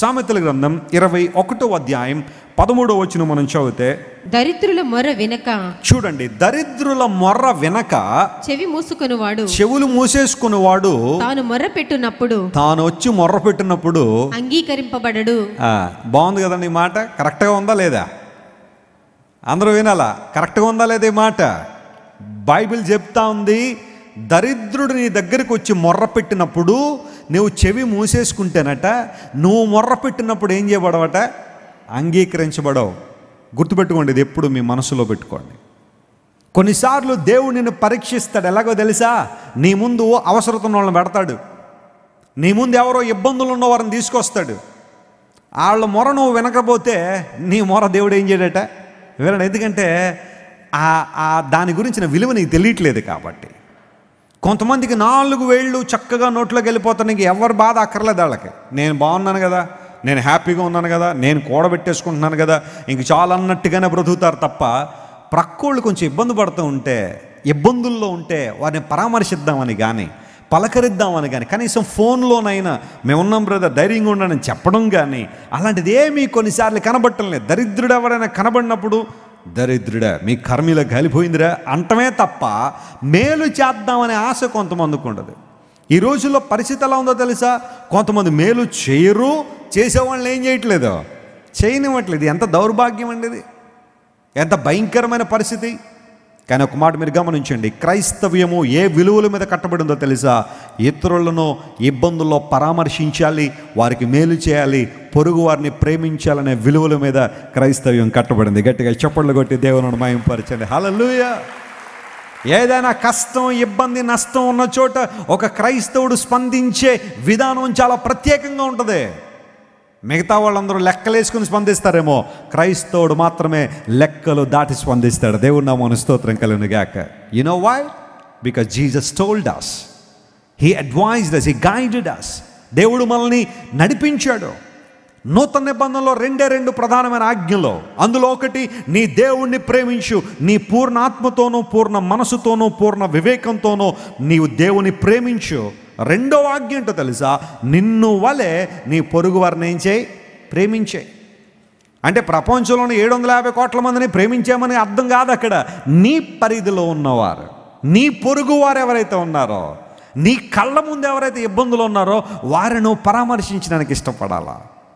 సామెతల గ్రంథం ఇరవై ఒకటో అధ్యాయం పదమూడో వచ్చిన మనం చదివితే దరిద్రుల మొర వినక చూడండి దరిద్రుల మొర్ర వెనక చెవి మూసుకొనువాడు చెవులు మూసేసుకునేవాడు తాను మొర్ర పెట్టునప్పుడు తాను వచ్చి మొర్ర పెట్టినప్పుడు అంగీకరింపబడడు ఆ, బాగుంది కదండి ఈ మాట కరెక్ట్గా ఉందా లేదా అందరూ వినాలా కరెక్ట్గా ఉందా లేదా ఈ మాట బైబిల్ చెప్తా ఉంది దరిద్రుడు నీ దగ్గరికి వచ్చి మొర్ర పెట్టినప్పుడు నువ్వు చెవి మూసేసుకుంటేనట నువ్వు మొర్ర పెట్టినప్పుడు ఏం చేయబడవట అంగీకరించబడవు గుర్తుపెట్టుకోండి ఇది ఎప్పుడు మీ మనసులో పెట్టుకోండి కొన్నిసార్లు దేవుడు నిన్ను పరీక్షిస్తాడు ఎలాగో తెలుసా నీ ముందు అవసరత ఉన్న వాళ్ళని పెడతాడు నీ ముందు ఎవరో ఇబ్బందులు ఉన్న వారిని తీసుకొస్తాడు వాళ్ళ మొర నువ్వు వినకపోతే నీ మొర దేవుడు ఏం చేయడట వినడు ఎందుకంటే ఆ ఆ దాని గురించిన విలువ నీకు తెలియట్లేదు కాబట్టి కొంతమందికి నాలుగు వేళ్ళు చక్కగా నోట్లోకి వెళ్ళిపోతానికి ఎవరి బాధ అక్కర్లేదు వాళ్ళకి నేను బాగున్నాను కదా నేను హ్యాపీగా ఉన్నాను కదా నేను కూడబెట్టేసుకుంటున్నాను కదా ఇంక చాలా అన్నట్టుగానే బ్రతుకుతారు తప్ప ప్రక్కోళ్ళు కొంచెం ఇబ్బంది పడుతూ ఉంటే ఇబ్బందుల్లో ఉంటే వారిని పరామర్శిద్దామని కానీ పలకరిద్దామని కానీ కనీసం ఫోన్లోనైనా మేమున్నాం బ్రదర్ ధైర్యంగా ఉండని చెప్పడం కానీ అలాంటిది ఏమీ కొన్నిసార్లు కనబడటం లేదు దరిద్రుడు ఎవరైనా కనబడినప్పుడు దరిద్రుడా మీ కర్మిలో కలిపోయిందిరా అంటమే తప్ప మేలు చేద్దామనే ఆశ కొంతమందికి ఉండదు ఈ రోజుల్లో పరిస్థితి ఎలా ఉందో తెలుసా కొంతమంది మేలు చేయరు చేసేవాళ్ళని ఏం చేయట్లేదు చేయనివ్వట్లేదు ఎంత దౌర్భాగ్యం అండి ఇది ఎంత భయంకరమైన పరిస్థితి కానీ ఒక మాట మీరు గమనించండి క్రైస్తవ్యము ఏ విలువల మీద కట్టబడిందో తెలుసా ఇతరులను ఇబ్బందుల్లో పరామర్శించాలి వారికి మేలు చేయాలి పొరుగు వారిని ప్రేమించాలనే విలువల మీద క్రైస్తవ్యం కట్టబడింది గట్టిగా చప్పట్లు కొట్టి దేవుని మాయంపరచండి హల్లెలూయా ఏదైనా కష్టం ఇబ్బంది నష్టం ఉన్న చోట ఒక క్రైస్తవుడు స్పందించే విధానం చాలా ప్రత్యేకంగా ఉంటుంది మిగతా వాళ్ళందరూ లెక్కలేసుకుని స్పందిస్తారేమో క్రైస్తవుడు మాత్రమే లెక్కలు దాటి స్పందిస్తాడు దేవుడు నా మన స్తోత్రం కలిగిన గాక you know why because Jesus told us he advised us he guided us దేవుడు మనల్ని నడిపించాడు నూతన నిబంధనలో రెండే రెండు ప్రధానమైన ఆజ్ఞలు అందులో ఒకటి నీ దేవుణ్ణి ప్రేమించు నీ పూర్ణ ఆత్మతోనూ పూర్ణ మనసుతోనూ పూర్ణ వివేకంతోనూ నీవు దేవుని ప్రేమించు రెండో ఆజ్ఞ ఏంటో తెలుసా నిన్ను వలె నీ పొరుగు వారిని ఏం చేయి ప్రేమించే అంటే ప్రపంచంలోని ఏడు వందల యాభై కోట్ల మందిని ప్రేమించామని అర్థం కాదు అక్కడ నీ పరిధిలో ఉన్నవారు నీ పొరుగు వారు ఎవరైతే ఉన్నారో నీ కళ్ళ ముందు ఎవరైతే ఇబ్బందులు ఉన్నారో వారిని నువ్వు పరామర్శించడానికి ఇష్టపడాలా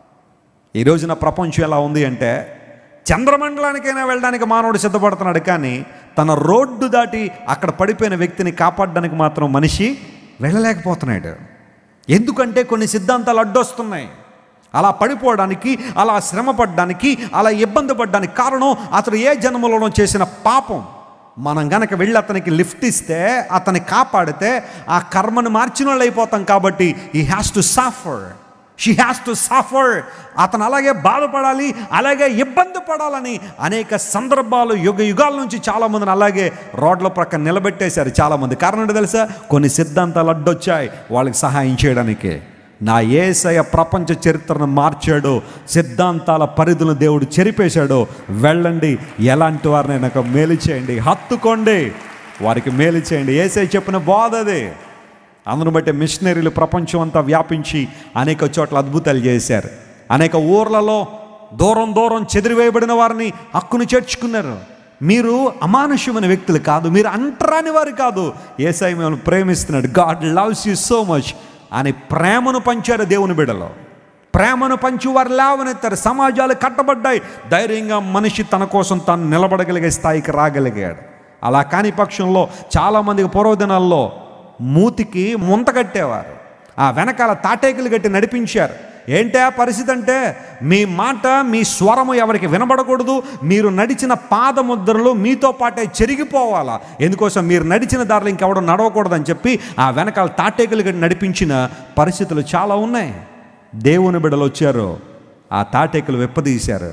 ఈ రోజున ప్రపంచం ఎలా ఉంది అంటే చంద్రమండలానికైనా వెళ్ళడానికి మానవుడు సిద్ధపడుతున్నాడు కానీ తన రోడ్డు దాటి అక్కడ పడిపోయిన వ్యక్తిని కాపాడడానికి మాత్రం మనిషి వెళ్ళలేకపోతున్నాడు ఎందుకంటే కొన్ని సిద్ధాంతాలు అడ్డొస్తున్నాయి అలా పడిపోవడానికి అలా శ్రమ పడ్డానికి అలా ఇబ్బంది పడ్డానికి కారణం అతడు ఏ జన్మలోనో చేసిన పాపం మనం గనక వెళ్ళి అతనికి లిఫ్ట్ ఇస్తే అతన్ని కాపాడితే ఆ కర్మను మార్చిన వాళ్ళు అయిపోతాం కాబట్టి ఈ has to suffer she has to suffer అతను అలాగే బాధపడాలి అలాగే ఇబ్బంది పడాలని అనేక సందర్భాలు యుగ యుగాల నుంచి చాలామందిని అలాగే రోడ్ల ప్రక్కన నిలబెట్టేశారు చాలామంది కారణం ఏంటో తెలుసా కొన్ని సిద్ధాంతాలు అడ్డొచ్చాయి వాళ్ళకి సహాయం చేయడానికి నా ఏసయ ప్రపంచ చరిత్రను మార్చాడు సిద్ధాంతాల పరిధులను దేవుడు చెరిపేశాడు వెళ్ళండి ఎలాంటి వారిని నాకు మేలు చేయండి హత్తుకోండి వారికి మేలు చేయండి ఏసై చెప్పిన బోధ అది అందును బట్టి మిషనరీలు ప్రపంచం అంతా వ్యాపించి అనేక చోట్ల అద్భుతాలు చేశారు అనేక ఊర్లలో దూరం దూరం చెదిరివేయబడిన వారిని హక్కును చేర్చుకున్నారు మీరు అమానుష్యమైన వ్యక్తులు కాదు మీరు అంటరాని వారు కాదు ఏసై మిమ్మల్ని ప్రేమిస్తున్నాడు God loves you so much అని ప్రేమను పంచారు దేవుని బిడలో ప్రేమను పంచి వారు లేవనెత్తారు సమాజాలు కట్టబడ్డాయి ధైర్యంగా మనిషి తన కోసం తాను నిలబడగలిగే స్థాయికి రాగలిగాడు అలా కాని పక్షంలో చాలామందికి పూర్వదినాల్లో మూతికి ముంత కట్టేవారు ఆ వెనకాల తాటేకులు కట్టి నడిపించారు ఏంటి ఆ పరిస్థితి అంటే మీ మాట మీ స్వరము ఎవరికి వినబడకూడదు మీరు నడిచిన పాదముద్రలు మీతో పాటే చెరిగిపోవాలా ఎందుకోసం మీరు నడిచిన దారిలో ఇంకెవడం నడవకూడదని చెప్పి ఆ వెనకాల తాటేకులు కట్టి నడిపించిన పరిస్థితులు చాలా ఉన్నాయి దేవుని బిడలు వచ్చారు ఆ తాటేకులు విప్పదీశారు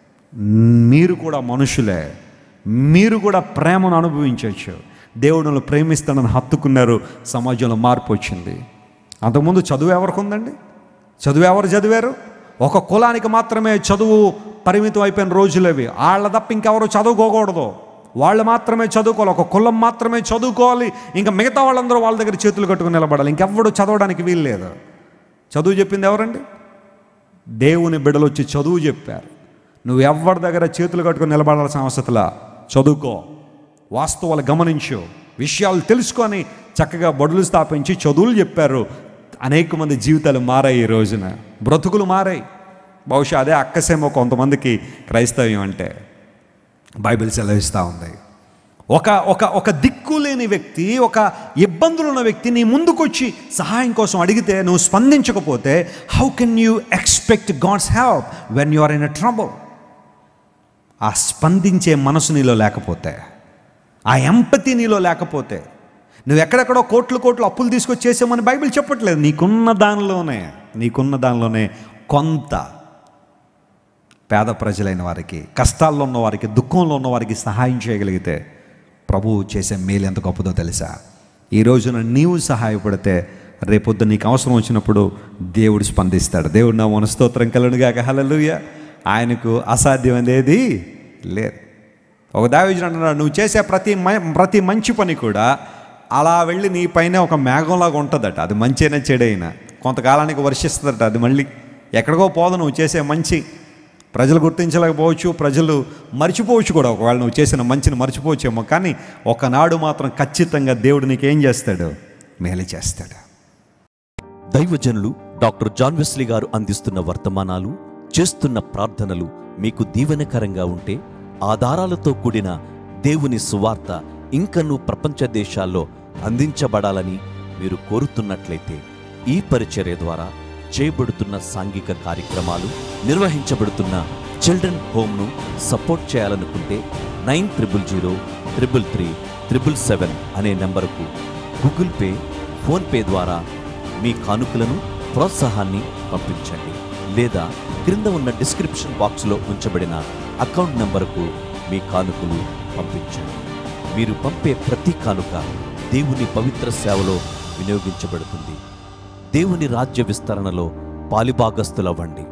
మీరు కూడా మనుషులే మీరు కూడా ప్రేమను అనుభవించవచ్చు దేవుడును ప్రేమిస్తాడని హత్తుకున్నారు సమాజంలో మార్పు వచ్చింది అంతకుముందు చదువు ఎవరికి ఉందండి చదువు ఎవరు చదివారు ఒక కులానికి మాత్రమే చదువు పరిమితం అయిపోయిన రోజులవి వాళ్ళ తప్ప ఇంకెవరు చదువుకోకూడదు వాళ్ళు మాత్రమే చదువుకోవాలి ఒక కులం మాత్రమే చదువుకోవాలి ఇంకా మిగతా వాళ్ళందరూ వాళ్ళ దగ్గర చేతులు కట్టుకుని నిలబడాలి ఇంకెవ్వడు చదవడానికి వీలు లేదు చదువు చెప్పింది ఎవరండి దేవుని బిడ్డలు వచ్చి చదువు చెప్పారు నువ్వు ఎవరి దగ్గర చేతులు కట్టుకొని నిలబడాల్సిన అవసరంలా చదువుకో వాస్తవాలు గమనించు విషయాలు తెలుసుకొని చక్కగా బడులు స్థాపించి చదువులు చెప్పారు అనేక మంది జీవితాలు మారాయి ఈ రోజున బ్రతుకులు మారాయి బహుశా అదే అక్కసేమో కొంతమందికి క్రైస్తవ్యం అంటే బైబిల్ సెలవిస్తూ ఉంది ఒక ఒక ఒక దిక్కు లేని వ్యక్తి ఒక ఇబ్బందులు ఉన్న వ్యక్తి నీ ముందుకొచ్చి సహాయం కోసం అడిగితే నువ్వు స్పందించకపోతే how can you expect God's help when you are in a trouble ఆ స్పందించే మనసు నీలో లేకపోతే ఆ ఎంపతి నీలో లేకపోతే నువ్వు ఎక్కడెక్కడో కోట్లు కోట్లు అప్పులు తీసుకొచ్చి చేసామని బైబిల్ చెప్పట్లేదు నీకున్న దానిలోనే నీకున్న దానిలోనే కొంత పేద ప్రజలైన వారికి కష్టాల్లో ఉన్న వారికి దుఃఖంలో ఉన్న వారికి సహాయం చేయగలిగితే ప్రభువు చేసే మేలు ఎంత గొప్పదో తెలుసా ఈ రోజున నీవు సహాయపడితే రేపొద్దు నీకు అవసరం వచ్చినప్పుడు దేవుడు స్పందిస్తాడు దేవుడు నా మనస్తోత్రం కలనుగాక హలలుయ ఆయనకు అసాధ్యం అనేది లేదు ఒక దావిజుడు అంటున్నాడు నువ్వు చేసే ప్రతి మ- ప్రతి మంచి పని కూడా అలా వెళ్ళి నీ పైన ఒక మేఘంలాగా ఉంటుందట అది మంచైనా చెడైనా కొంతకాలానికి వర్షిస్తుందట అది మళ్ళీ ఎక్కడికో పోదు నువ్వు చేసే మంచి ప్రజలు గుర్తించలేకపోవచ్చు ప్రజలు మర్చిపోవచ్చు కూడా ఒకవేళ నువ్వు చేసిన మంచిని మర్చిపోవచ్చేమో కానీ ఒకనాడు మాత్రం ఖచ్చితంగా దేవుడు నీకేం చేస్తాడు మేలు చేస్తాడు దైవజనులు డాక్టర్ జాన్ వెస్లీ గారు అందిస్తున్న వర్తమానాలు చేస్తున్న ప్రార్థనలు మీకు దీవెనకరంగా ఉంటే ఆధారాలతో కూడిన దేవుని సువార్త ఇంకనూ ప్రపంచ దేశాల్లో అందించబడాలని మీరు కోరుతున్నట్లయితే ఈ పరిచర్య ద్వారా చేయబడుతున్న సాంఘిక కార్యక్రమాలు నిర్వహించబడుతున్న చిల్డ్రన్ హోమ్ను సపోర్ట్ చేయాలనుకుంటే nine triple zero triple three triple seven అనే నెంబరుకు గూగుల్ పే ఫోన్పే ద్వారా మీ కానుకలను ప్రోత్సాహాన్ని పంపించండి లేదా క్రింద ఉన్న డిస్క్రిప్షన్ బాక్స్లో ఉంచబడిన అకౌంట్ నంబరుకు మీ కానుకలు పంపించండి మీరు పంపే ప్రతి కానుక దేవుని పవిత్ర సేవలో వినియోగించబడుతుంది దేవుని రాజ్య విస్తరణలో పాలిభాగస్తులవ్వండి